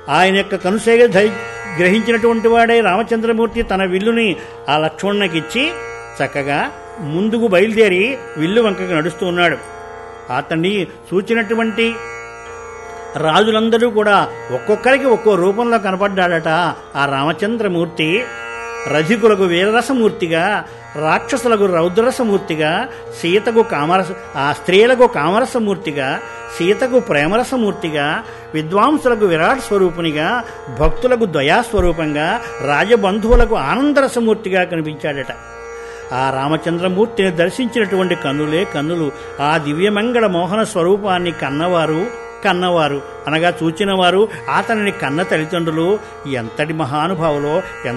ఆయన యొక్క కనుసేగ ధై గ్రహించినటువంటి వాడే రామచంద్రమూర్తి తన విల్లుని ఆ లక్ష్మణునికిచ్చి చక్కగా ముందుకు బయలుదేరి విల్లు వంకకు నడుస్తూ ఉన్నాడు అతన్ని చూచినటువంటి రాజులందరూ కూడా ఒక్కొక్కరికి ఒక్కో రూపంలో కనపడ్డాడట ఆ రామచంద్రమూర్తి రధికులకు వీరరసమూర్తిగా రాక్షసులకు రౌద్రరసమూర్తిగా సీతకు కామరస ఆ స్త్రీలకు కామరసమూర్తిగా సీతకు ప్రేమరసమూర్తిగా విద్వాంసులకు విరాట్ స్వరూపునిగా భక్తులకు దయాస్వరూపంగా రాజబంధువులకు ఆనందరసమూర్తిగా కనిపించాడట ఆ రామచంద్రమూర్తిని దర్శించినటువంటి కన్నులే కన్నులు ఆ దివ్యమంగళ మోహన స్వరూపాన్ని కన్నవారు కన్నవారు అనగా చూచినవారు అతనిని కన్న తల్లిదండ్రులు ఎంతటి మహానుభావులో ఎంత